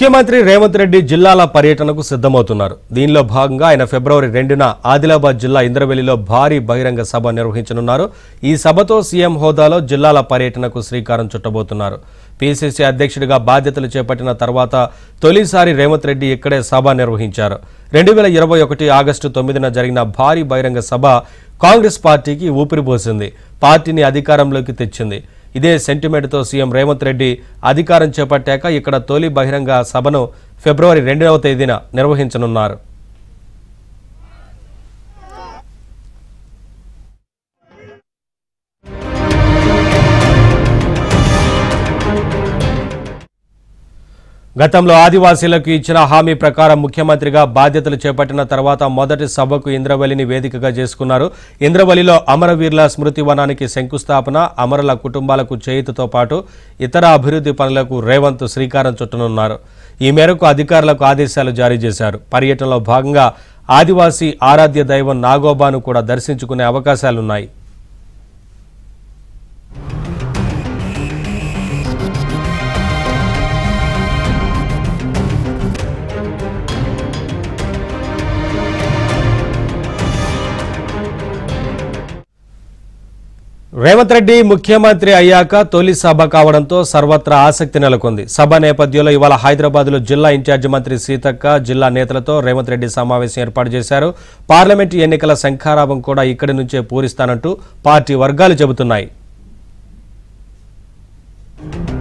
ముఖ్యమంత్రి రేవంత్ రెడ్డి జిల్లాల పర్యటనకు సిద్ధమవుతున్నారు దీనిలో భాగంగా ఆయన ఫిబ్రవరి రెండున ఆదిలాబాద్ జిల్లా ఇంద్రవెల్లిలో భారీ బహిరంగ సభ నిర్వహించనున్నారు ఈ సభతో సీఎం హోదాలో జిల్లాల పర్యటనకు శ్రీకారం చుట్టబోతున్నారు పీసీసీ అధ్యక్షుడిగా బాధ్యతలు చేపట్టిన తర్వాత తొలిసారి రేవంత్ రెడ్డి ఇక్కడే సభ నిర్వహించారు రెండు వేల ఇరవై ఒకటి ఆగస్టు తొమ్మిదిన జరిగిన భారీ బహిరంగ సభ కాంగ్రెస్ పార్టీకి ఊపిరిపోసింది పార్టీని అధికారంలోకి తెచ్చింది ఇదే సెంటిమెంట్తో సీఎం రేవంత్ రెడ్డి అధికారం చేపట్టాక ఇక్కడ తొలి బహిరంగ సభను ఫిబ్రవరి రెండవ తేదీన నిర్వహించనున్నారు గతంలో ఆదివాసీలకు ఇచ్చిన హామీ ప్రకారం ముఖ్యమంత్రిగా బాధ్యతలు చేపట్టిన తర్వాత మొదటి సభకు ఇంద్రవల్లిని వేదికగా చేసుకున్నారు ఇంద్రవల్లిలో అమరవీరుల స్మృతి వనానికి శంకుస్థాపన అమరుల కుటుంబాలకు చేయుతతో పాటు ఇతర అభివృద్ధి పనులకు రేవంత్ శ్రీకారం చుట్టనున్నారు ఈ మేరకు అధికారులకు ఆదేశాలు జారీ చేశారు పర్యటనలో భాగంగా ఆదివాసీ ఆరాధ్య దైవం నాగోబాను కూడా దర్శించుకునే అవకాశాలున్నాయి రేవంత్ రెడ్డి ముఖ్యమంత్రి అయ్యాక తొలి సభ కావడంతో సర్వత్రా ఆసక్తి నెలకొంది సభ నేపథ్యంలో ఇవాళ హైదరాబాద్లో జిల్లా ఇన్ఛార్జి మంత్రి సీతక్క జిల్లా నేతలతో రేవంత్ రెడ్డి సమావేశం ఏర్పాటు చేశారు పార్లమెంటు ఎన్నికల శంఖారావం కూడా ఇక్కడి నుంచే పూరిస్తానంటూ పార్టీ వర్గాలు చెబుతున్నాయి